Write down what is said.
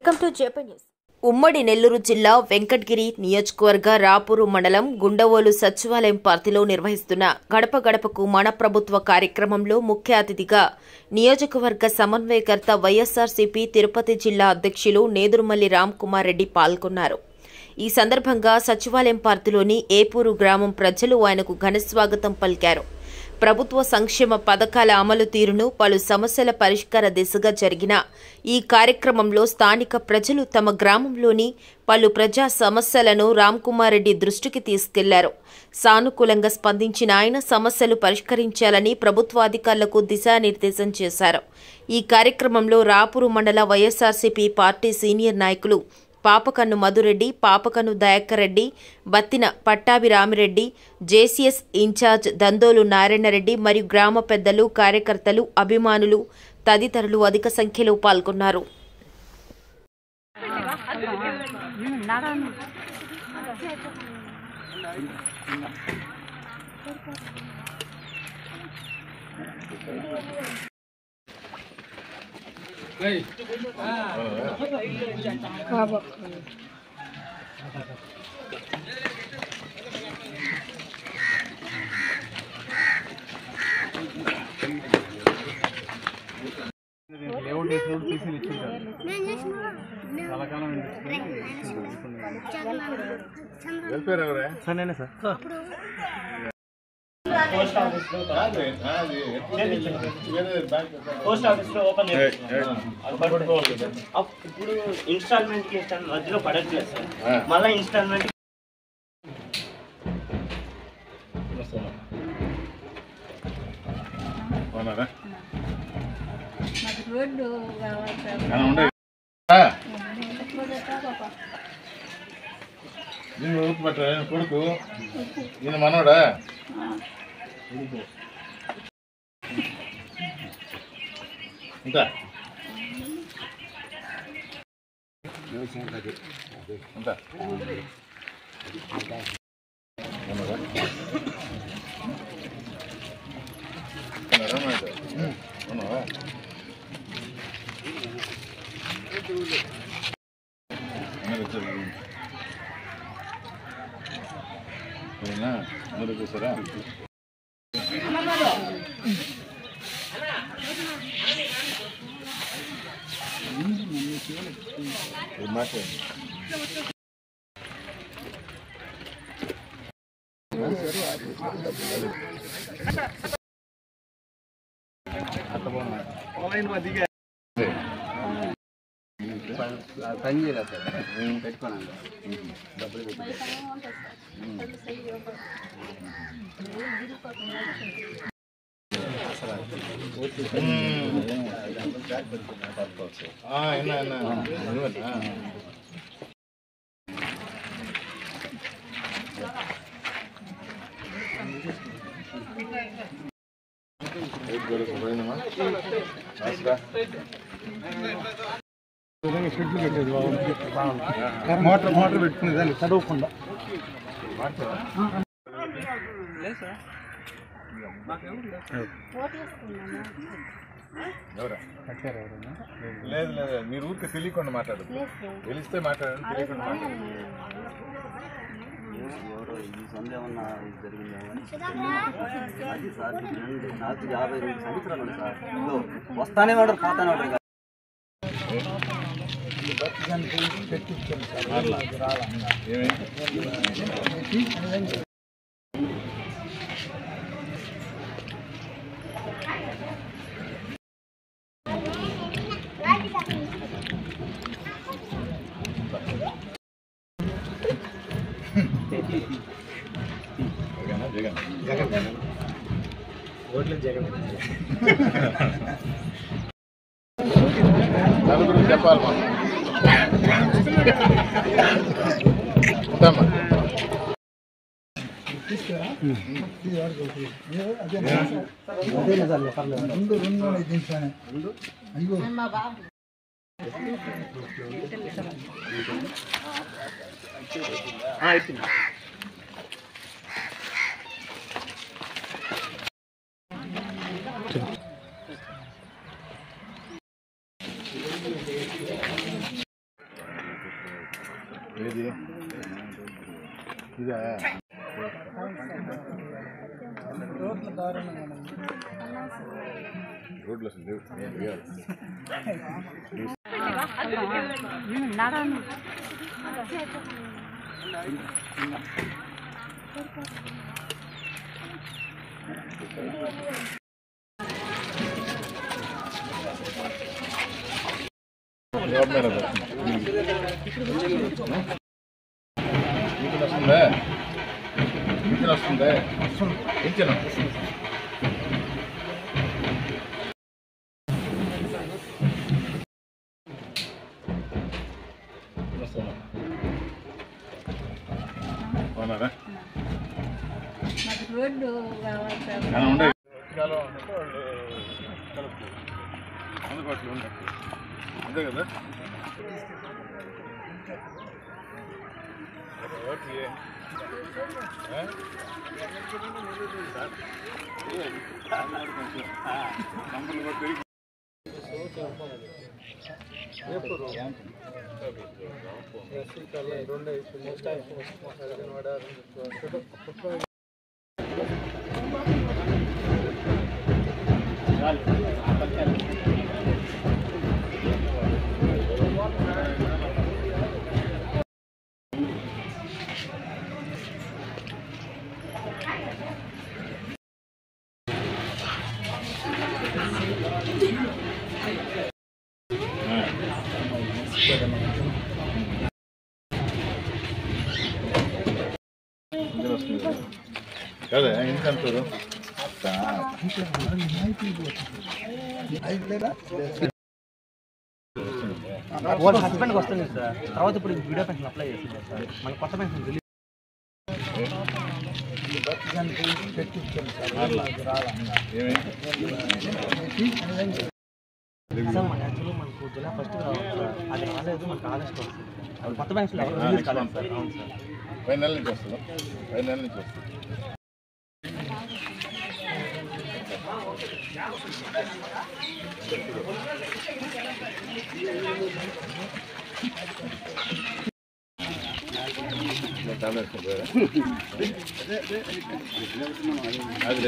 Welcome to JP news ఉమ్మడి నెల్లూరు జిల్లా వెంకటగిరి నియోజకవర్గ రాపూరు మండలం గుండవోలు సచివాలయం పార్టీలో నిర్వహిస్తున్న గడప గడపకు మన ప్రభుత్వ కార్యక్రమంలో ముఖ్య అతిథిగా నియోజకవర్గ సమన్వయకర్త వైఎస్సార్సీపీ తిరుపతి జిల్లా అధ్యక్షులు నేదురుమల్లి రామ్కుమార్ రెడ్డి పాల్గొన్నారు ఈ సందర్భంగా సచివాలయం పార్టీలోని ఏపూరు గ్రామం ప్రజలు ఆయనకు ఘనస్వాగతం పలికారు ప్రభుత్వ సంక్షేమ పథకాల అమలు తీరును పలు సమస్యల పరిష్కార దిశగా జరిగిన ఈ కార్యక్రమంలో స్థానిక ప్రజలు తమ గ్రామంలోని పలు ప్రజా సమస్యలను రామ్కుమార్ రెడ్డి దృష్టికి తీసుకెళ్లారు సానుకూలంగా స్పందించిన ఆయన సమస్యలు పరిష్కరించాలని ప్రభుత్వ అధికారులకు దిశానిర్దేశం చేశారు ఈ కార్యక్రమంలో రాపూరు మండల వైఎస్సార్సీపీ పార్టీ సీనియర్ నాయకులు పాపకన్ను మధురెడ్డి పాపకన్ను దయాకర్ రెడ్డి బత్తిన పట్టాభిరామిరెడ్డి జేసీఎస్ ఇన్ఛార్జ్ దందోలు నారాయణరెడ్డి మరియు గ్రామ పెద్దలు కార్యకర్తలు అభిమానులు తదితరులు అధిక సంఖ్యలో పాల్గొన్నారు లేఅవుట్ వేసినప్పుడు తీసి ఇచ్చింటారు చాలా కాలం వెల్ఫేర్ ఎవరే సార్ నేనే సార్ పోస్ట్ ఆఫీస్ లో కాదు, అది వేరే బ్యాంక్ పోస్ట్ ఆఫీస్ లో ఓపెన్ చేస్తున్నాం. అది పట్టుకోవాలి. అప్- ఇప్పుడు ఇన్స్టాల్మెంట్ కి ఇన్స్టాల్ మధ్యలో పడట్లేదు సార్ ఆ. మళ్ళీ ఇన్స్టాల్మెంట్ అవునారా రోడ్డు కావాలి సార్ ఏమైనా ఉండే దీన్ని ఊపు పట్టరా ఈయన కొడుకు ఈయన మనోడా ఇంత ఇంత మనోడా? ఉన్నారా మాట? ఉన్నావా? అందరూ వచ్చారు. సరేనా అందరూ చూసారా ఇది మాట్లాడండి అదే. పని చేయలేదు సార్ నేను పెట్టుకున్నాను డబ్బులు పెట్టి ఆ, ఎన్నా, ఎన్నా. నువ్వేనా? ఏం గొడవ పోయినామా? నమస్కారం. షెడ్లు పెట్టేది మోటార్ మోటార్ పెట్టుకునేదాన్ని చదవకుండా ఎవరా? కట్టారు ఎవరైనా లేదు లేదు మీరు ఊరికి తెలియకుండా మాట్లాడు తెలిస్తే మాట్లాడండి తెలియకుండా మాట్లాడండి ఎవరో ఈ సందేహం ఏమన్నా జరిగిందేమో అని. అది సార్ నేను నాకు యాభై రెండు సంవత్సరాలు ఉంది సార్ ఇదిగో వస్తానే వాడు పోతానే వాడు ఇంకా. ఏమి జగన్ జగన్ నలుగురు చెప్పాలి మనం ఉంటామా ఏది ఇదా రోడ్లు అసలు లేవు ఏం లేవు. జాబ్ మీద వస్తుంది. మీకు వస్తుందా పింఛన్ వస్తుందా పింఛన్ వస్తుందా అవునారా రోడ్డు కావాలి సార్ చాలా ఉండే చాలా ఉన్నట్టు వాళ్ళు కలుపుతారు అందుబాటులో ఉన్నట్టు అంతే కదా ఓకే ఏ? కంపెనీ కూడా పెరిగి ఇందులో వస్తుంది కదా. కదా ఎంత అంటారు వాళ్ళ హస్బెండ్కి వస్తుంది సార్ తర్వాత ఇప్పుడు వీడియో పెన్షన్ అప్లై చేస్తుంది సార్ మళ్ళీ కొత్త పెన్షన్ రిలీజ్ సార్ మన యాక్చువల్లీ మనకు జిల్లా ఫస్ట్ రావాలి సార్ అది రాలేదు మనకు ఆగస్ట్ వస్తుంది అది కొత్త పెన్షన్ ఎవరు రిలీజ్ కాలేదు సార్ అవును సార్ పది నెలల నుంచి వస్తుందా పది నెలల నుంచి వస్తుంది అదే